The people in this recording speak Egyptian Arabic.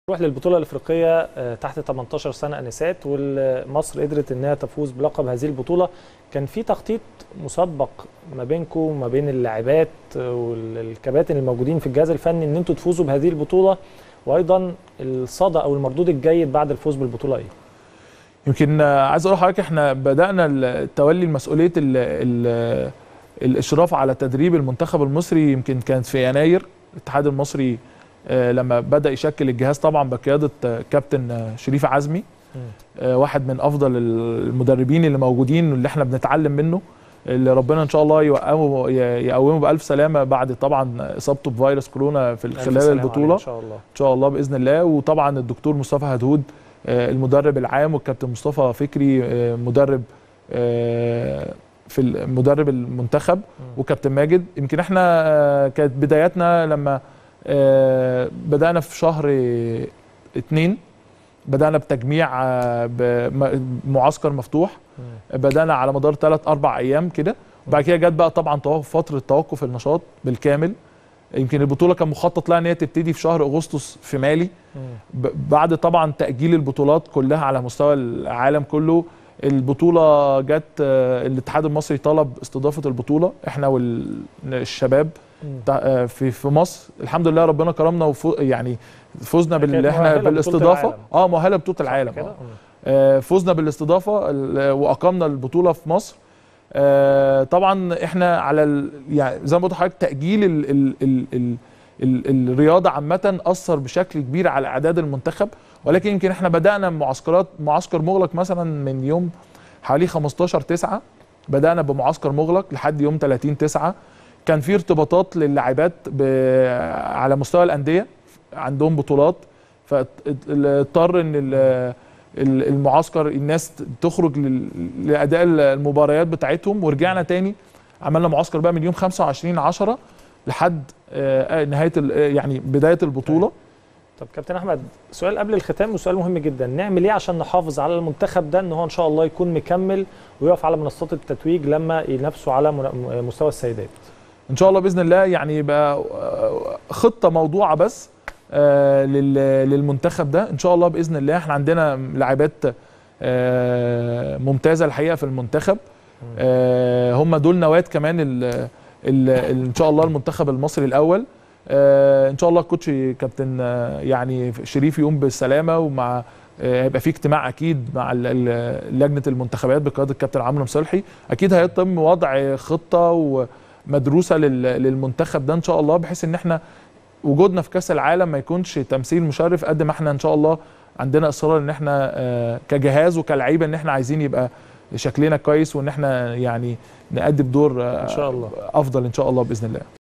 نروح للبطوله الافريقيه آه، تحت 18 سنه انسات ومصر قدرت انها تفوز بلقب هذه البطوله كان في تخطيط مسبق ما بينكم وما بين اللاعبات والكباتن الموجودين في الجهاز الفني ان انتوا تفوزوا بهذه البطوله وايضا الصدى او المردود الجيد بعد الفوز بالبطوله ايه يمكن آه، عايز اقول لحضرتك احنا بدانا ال- تولي مسؤوليه ال ال الاشراف على تدريب المنتخب المصري يمكن كانت في يناير الاتحاد المصري آه، لما بدا يشكل الجهاز طبعا بقياده آه، كابتن آه، شريف عزمي آه، واحد من افضل المدربين اللي موجودين واللي احنا بنتعلم منه اللي ربنا ان شاء الله يوقفه يقومه بالف سلامه بعد طبعا اصابته بفيروس كورونا في ألف خلال سلامة عليه البطوله ان شاء الله ان شاء الله باذن الله وطبعا الدكتور مصطفى هدهود آه، المدرب العام والكابتن مصطفى فكري آه، مدرب آه، في ال- مدرب المنتخب وكابتن ماجد يمكن احنا آه، كانت بداياتنا لما آه، بدانا في شهر اتنين بدانا بتجميع آه، بمعسكر مفتوح مم. بدانا على مدار ثلاث اربع ايام كده وبعد كده جت بقى طبعا توقف فتره توقف النشاط بالكامل يمكن البطوله كان مخطط لها ان هي تبتدي في شهر اغسطس في مالي مم. ب- بعد طبعا تاجيل البطولات كلها على مستوى العالم كله البطوله جت آه، الاتحاد المصري طلب استضافه البطوله احنا والشباب مم. في في مصر الحمد لله ربنا كرمنا وفو يعني فزنا كانت باللي احنا مؤهلة لبطولة بالاستضافه العالم. اه مؤهله بطوله العالم كده آه. مم. آه، فزنا بالاستضافه ال- واقمنا البطوله في مصر آه، طبعا احنا على ال... يعني زي ما قلت لحضرتك تاجيل ال... ال... ال... ال... ال... الرياضه عامه اثر بشكل كبير على اعداد المنتخب ولكن يمكن احنا بدانا معسكرات معسكر مغلق مثلا من يوم حوالي 15 9 بدانا بمعسكر مغلق لحد يوم 30 9 كان في ارتباطات للاعبات ب... على مستوى الانديه عندهم بطولات فاضطر ان ال... ال- المعسكر الناس تخرج لل- لاداء المباريات بتاعتهم ورجعنا تاني عملنا معسكر بقى من يوم 25 10 لحد آه، نهايه ال- آه، يعني بدايه البطوله طب كابتن احمد سؤال قبل الختام وسؤال مهم جدا نعمل ايه عشان نحافظ على المنتخب ده ان هو ان شاء الله يكون مكمل ويقف على منصات التتويج لما ينافسوا على من- مستوى السيدات ان شاء الله باذن الله يعني يبقى آه، خطه موضوعه بس آه، لل- للمنتخب ده ان شاء الله باذن الله احنا عندنا لاعبات آه، ممتازه الحقيقه في المنتخب آه، هم دول نواه كمان ال ال ان شاء الله المنتخب المصري الاول آه، ان شاء الله الكوتش كابتن آه، يعني شريف يقوم بالسلامه ومع آه، هيبقى في اجتماع اكيد مع ال- ال- لجنه المنتخبات بقياده الكابتن عمرو مصلحي اكيد هيتم وضع خطه ومدروسه لل- للمنتخب ده ان شاء الله بحيث ان احنا وجودنا في كاس العالم ما يكونش تمثيل مشرف قد ما احنا ان شاء الله عندنا اصرار ان احنا آه، كجهاز وكلعيبه ان احنا عايزين يبقى شكلنا كويس وان احنا يعني نأدي بدور آه، ان شاء الله افضل ان شاء الله باذن الله